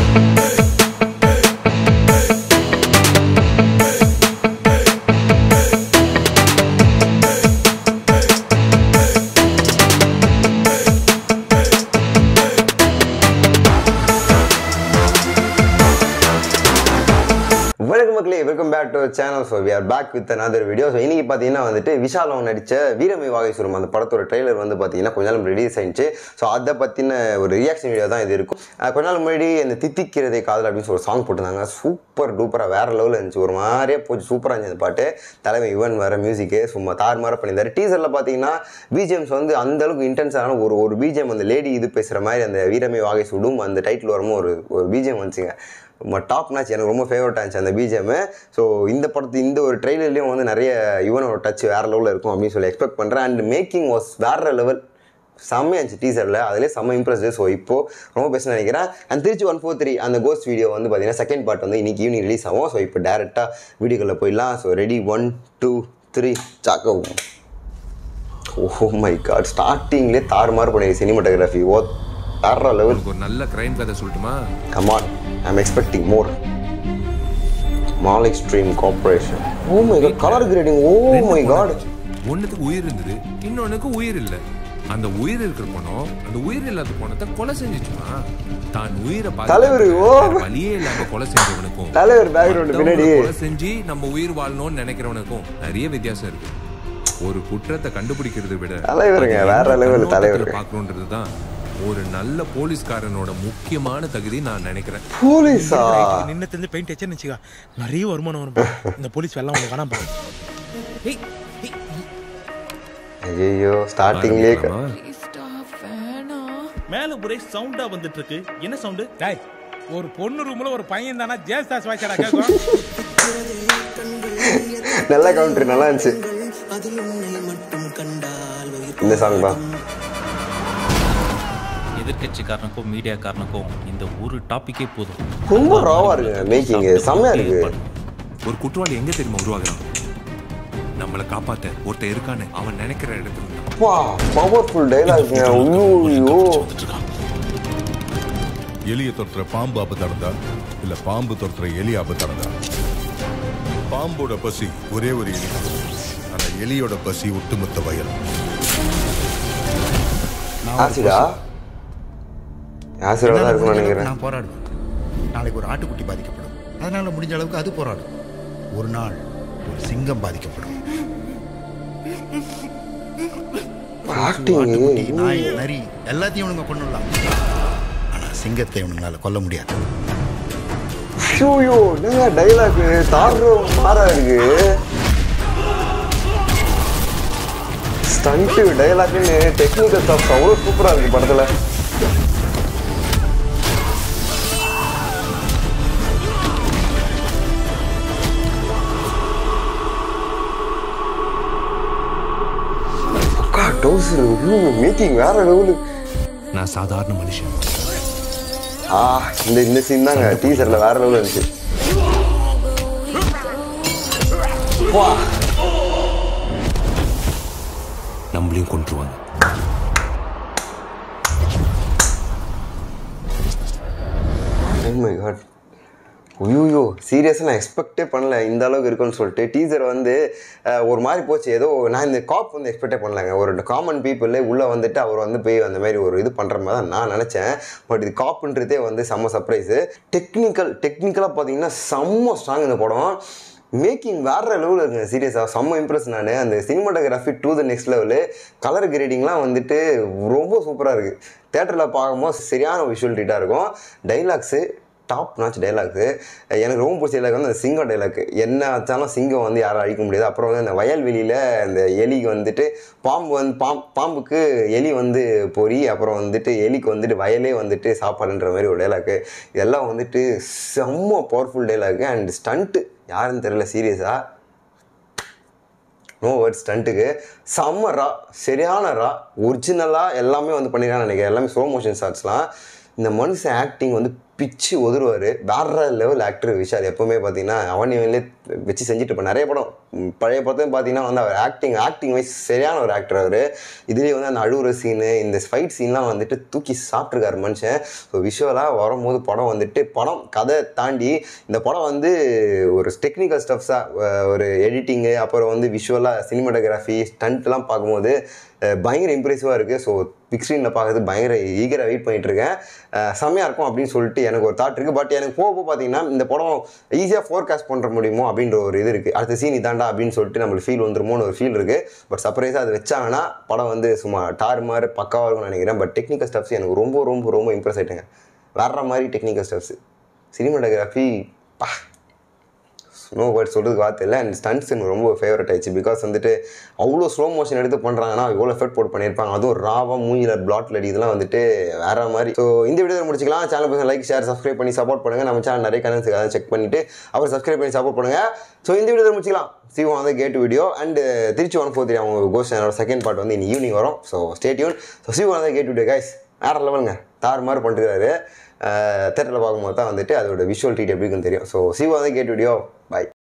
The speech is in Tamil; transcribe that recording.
வணக்கம் மக்களே welcome back to channel so we are back with another video so இன்னைக்கு பார்த்தீங்கன்னா வந்துட்டு விஷால் அவன் நடித்த வீரமை வாகேஸ்வரம் அந்த படத்தோட ட்ரெய்லர் வந்து பார்த்தீங்கன்னா கொஞ்ச நாள் ரிலீஸ் ஆயிடுச்சு ஸோ அதை பற்றின ஒரு ரியாக்ஷன் வீடியோ தான் இது இருக்கும் அஹ் கொஞ்ச நாள் முன்னாடி இந்த தித்திக்கிறதை காதல் அப்படின்னு சொல்லி ஒரு சாங் போட்டிருந்தாங்க சூப்பர் டூப்பராக வேற லெவலில் இருந்துச்சு ஒரு மாதிரியே போச்சு சூப்பராக இருந்துச்சு அந்த பாட்டு தலைமை யுவன் வேற மியூசிக்கு சும்மா தாறுமாற பண்ணியிருந்தாரு டீசரில் பார்த்தீங்கன்னா பிஜிஎம்ஸ் வந்து அந்த அளவுக்கு இன்டென்ஸான ஒரு ஒரு பிஜிஎம் அந்த லேடி இது பேசுகிற மாதிரி அந்த வீரமை வாகை சுடும் அந்த டைட்டில் வரும்போது ஒரு ஒரு பிஜிஎம் வந்துச்சுங்க ரொம்ப டாப் மேட்ச் எனக்கு ரொம்ப ஃபேவரட்டாக இருந்துச்சு அந்த பிஜிஎம் ஸோ இந்த படத்து இந்த ஒரு ட்ரெய்லர்லேயும் வந்து நிறைய யுவனோட டச் வேறு லெவலில் இருக்கும் அப்படின்னு சொல்லி எக்ஸ்பெக்ட் பண்ணுறேன் அண்ட் மேக்கிங் வாஸ் வேறு லெவல் செம்மையா இருந்துச்சு டீசரில் அதிலே செம்ம இம்ப்ரெஸ்டு ஸோ இப்போ ரொம்ப பெஸ்ட் நினைக்கிறேன் and Trichy one four three அந்த கோஸ்ட் வீடியோ வந்து பார்த்தீங்கன்னா செகண்ட் பார்ட் வந்து இன்னைக்கு ஈவினிங் ரிலீஸ் ஆகும் ஸோ இப்போ டேரெக்டாக வீடியோக்குள்ளே போயிடலாம் so ready one two three Chacko oh my God ஸ்டார்டிங்லேயே தாறுமாறு பண்ணிடுது சினிமாட்டோகிராஃபி ஓ வேற லெவல் உனக்கு ஒரு நல்ல கிரைம் கதை சொல்லட்டுமா come on I'm expecting more Malik stream corporation oh my God colour grading oh my God ஒண்ணுத்துக்கு உயிர் இருந்தது இன்னொன்னுக்கு உயிர் இல்ல அந்த உயிர் இருக்கிற பணம் அந்த உயிர் இல்லாத பணத்தை கொலை செஞ்சுச்சுமா தான் உயிரை பாதுகாக்க தலைவர், ஓ. வேற வழியே இல்லாம கொலை செஞ்சவனுக்கும் தலைவர் பேக்ரவுண்ட் பின்னாடி மத்தவங்களை கொலை செஞ்சு நம்ம உயிர் வாழணும்னு நினைக்கிறவனுக்கும் நிறைய வித்தியாசம் இருக்கு ஒரு குற்றத்தை கண்டுபிடிக்கிறதை விட தலைவருங்க, அது வேற எந்த level கண்ணோட்டத்துல தலைவருங்க. பார்க்கணுன்றது தான் ஒரு நல்ல போலீஸ்காரனோட முக்கியமான தகுதி நான் நினைக்கிறேன் போலீஸா நின்று தெரிஞ்சு பெயிண்ட் அடிச்சேன்னு வச்சுக்கா நிறைய வருமானம் வரும் பாரு. இந்த போலீஸ் வெள்ளம் உங்களுக்கு வேணாம் பாரு ஐயோ ஸ்டார்டிங்லேயே ஆரம்பிக்கலாமா? மேல ஒரே சவுண்டா வந்துட்டு இருக்கு என்ன சவுண்டு டேய் ஒரு பொண்ணு ரூம்ல ஒரு பையன் தானா ஜேஸ்தாஸ் வாய்ச்சாடா கேட்கும் நல்ல கவுண்டர் நல்லா இருந்துச்சு இந்த சாங் பா எதிர்கட்சிக்காரனுக்கும் மீடியாக்காரனுக்கும் இந்த ஒரு டாபிக்கே போதும் ரொம்ப ராவா இருக்குங்க மேக்கிங் செம்மையா இருக்கு ஒரு குற்றவாளி எங்க தெரியுமா உருவாகுறான் நம்மளை காப்பாத்த ஒருத்தன் இருக்கானே அவன் நினைக்கிற இடத்துல இருந்தான். வா பவர்ஃபுல் டைலாக்ங்க ஐயோ ஐயோ எலியை தொற்ற பாம்பு ஆபத்தானதா இல்ல பாம்பு தொற்ற எலி ஆபத்தானதா பாம்போட பசி ஒரே ஒரு எலி ஆனா எலியோட பசி ஒட்டுமொத்த வயல் ஆசிடா ஆசிடா தான் இருக்கும்னு நினைக்கிறேன் நான் போராடுவேன் நாளைக்கு ஒரு ஆட்டுக்குட்டி பாதிக்கப்படும் அதனால முடிஞ்ச அளவுக்கு அது போராடும் ஒரு நாள் ஒரு சிங்கம் பாதிக்கப்படும் ஆக்டிங் ஆட்டுக்குட்டி நாய் நரி எல்லாத்தையும் இவனுங்க கொண்டுடலாம் ஆனா சிங்கத்தை இவனுங்களால கொல்ல முடியாது ஐயோ என்னங்க டைலாக் தாழ்ற மாறா இருக்கு ஸ்டண்ட் டைலாக்னு டெக்னிக்கல் ஸ்டாஃப் அவ்வளோ சூப்பரா இருக்கு படத்துல அக்கா டவுசர் மேக்கிங் வேற லெவலு நான் சாதாரண மனுஷன் ஆ இந்த இந்த சீன் தாங்க டீசர்ல வேற லெவல் இருந்துச்சு வா நம்மளையும் கொண்டுருவாங்க ஓ மை காட் ஐயோ சீரியஸாக நான் எக்ஸ்பெக்டே பண்ணல இந்த அளவுக்கு இருக்குன்னு சொல்லிட்டு டீசர் வந்து அஹ், ஒரு மாதிரி போச்சு ஏதோ நான் இந்த காப் வந்து எக்ஸ்பெக்டே பண்ணலங்க ஒரு காமன் பீப்புள் உள்ளே வந்துட்டு அவர் வந்து போய் அந்த மாதிரி ஒரு இது பண்ணுற மாதிரி தான் நான் நினச்சேன் பட் இது காப்புன்றதே வந்து செம்ம சர்ப்ரைஸு டெக்னிக்கல் டெக்னிக்கலாக பார்த்தீங்கன்னா செம்ம ஸ்ட்ராங் இந்த படம் மேக்கிங் வேற லெவலில் இருக்குங்க சீரியஸாக செம்ம இம்ப்ரெஸ் நான் அந்த cinematography to the next level colour கிரேடிங்லாம் வந்துட்டு ரொம்ப சூப்பராக இருக்குது தேட்டரில் பார்க்கும்போது சரியான விஷுவல் ட்ரீட்டாக இருக்கும் டைலாக்ஸு டாப் நாச் டைலாக்ஸு எனக்கு ரொம்ப பிடிச்ச டைலாக் வந்து அந்த சிங்கம் டைலாக் என்ன ஆச்சாலும் சிங்கம் வந்து யாரும் அழிக்க முடியாது அப்புறம் வந்து அந்த வயல்வெளியில் அந்த எலிக்கு வந்துட்டு பாம்பு வந்து பாம் பாம்புக்கு எலி வந்து பொறி அப்புறம் வந்துட்டு எலிக்கு வந்துட்டு வயலே வந்துட்டு சாப்பாடுன்ற மாதிரி ஒரு டைலாக்கு இதெல்லாம் வந்துட்டு செம்ம பவர்ஃபுல் டைலாக்கு அண்ட் ஸ்டண்ட்டு யாருன்னு தெரியல சீரியஸாக நோ வேர்ட் ஸ்டண்ட்டுக்கு செம்ம ரா சரியான ரா ஒரிஜினலாக எல்லாமே வந்து பண்ணிடுறான்னு நினைக்கிறேன் எல்லாமே ஸ்லோ மோஷன் ஷாட்ஸ்லாம் இந்த மனுஷன் ஆக்டிங் வந்து பிச்சு உதருவார் வேற லெவல் ஆக்டர் விஷால் எப்போவுமே பார்த்தீங்கன்னா அவன் இவன்லேயே வச்சு செஞ்சுட்டு இருப்பான் நிறைய படம் ம், பழைய படத்தையும் பார்த்தீங்கன்னா வந்து அவர் ஆக்டிங் ஆக்டிங் வைஸ் சரியான ஒரு ஆக்டர் அவர் இதுலேயே வந்து அந்த அழுகுற சீனு இந்த ஃபைட் சீன்லாம் வந்துட்டு தூக்கி சாப்பிட்ருக்காரு மனுஷன் ஸோ விஷுவலாக வரும்போது படம் வந்துட்டு படம் கதை தாண்டி இந்த படம் வந்து ஒரு டெக்னிக்கல் ஸ்டப்ஸாக ஒரு எடிட்டிங்கு அப்புறம் வந்து விஷுவலாக சினிமாட்டோகிராஃபி ஸ்டண்ட்லாம் பார்க்கும்போது அஹ், பயங்கர இம்ப்ரெசிவாக இருக்குது ஸோ பிக் ஸ்க்ரீனில் பார்க்கறது பயங்கர ஈகராக வெயிட் பண்ணிட்டு இருக்கேன் அஹ், செம்மையா இருக்கும் அப்படின்னு சொல்லிட்டு எனக்கு ஒரு தாட் இருக்குது பட் எனக்கு போக போக பார்த்தீங்கன்னா இந்த படம் ஈஸியாக ஃபோர்காஸ்ட் பண்ணுற முடியுமோ அப்படின்ற ஒரு இது இருக்குது அடுத்த சீன் இதாண்டா அப்படின்னு சொல்லிட்டு நம்மளுக்கு ஃபீல் வந்துருமோன்னு ஒரு ஃபீல் இருக்குது பட் சர்ப்ரைஸாக அது வச்சாங்கன்னா படம் வந்து சும்மா டார் மாதிரி பக்காவாக இருக்கும்னு நினைக்கிறேன் பட் டெக்னிக்கல் ஸ்டப்ஸ் எனக்கு ரொம்ப ரொம்ப ரொம்ப இம்ப்ரெஸ் ஆயிட்டேங்க வேற மாதிரி டெக்னிக்கல் ஸ்டப்ஸ் சினிமாட்டோகிராஃபி பா ஸ்னோ வேர்ட் சொல்கிறதுக்கு வார்த்தை இல்லை அண்ட் ஸ்டன்ஸ் எனக்கு ரொம்ப ஃபேவரட் ஆயிடுச்சு பிகாஸ் வந்துட்டு அவ்வளோ ஸ்லோ மோஷன் எடுத்து பண்ணுறாங்கன்னா எவ்வளோ எஃபெக்ட் போட்டு பண்ணியிருப்பாங்க அதுவும் ராவா மூஞ்சில பிளாட்ல அடி இதெல்லாம் வந்துட்டு வேற மாதிரி ஸோ இந்த வீடியோ முடிச்சுக்கலாம் சேனல் பசங்க லைக் ஷேர் சப்ஸ்கிரைப் பண்ணி சப்போர்ட் பண்ணுங்கள் நம்ம சேனல் நிறைய கனெக்ட்ஸ் அதை செக் பண்ணிட்டு அப்புறம் சப்ஸ்கிரைப் பண்ணி சப்போர்ட் பண்ணுங்கள் ஸோ இந்த வீடியோ முடிச்சுக்கலாம் சிவம் வந்து gate video and Trichy one four three அவங்க கோஸ்ட் சேனலோட செகண்ட் பார்ட் வந்து இன்னி ஈவினிங் வரும் ஸோ ஸ்டேட்யூன் ஸோ சிவம் வந்து கேட் வீடியோ கைஸ் வேற லெவலுங்க தார் மாதிரி பண்ணிட்டுருக்காரு தேட்டரில் பார்க்கும்போது தான் வந்துட்டு அதோட விஷுவல் ட்ரீட் எப்படி இருக்குன்னு தெரியும் ஸோ சிவம் வந்து கேட் வீடியோ பை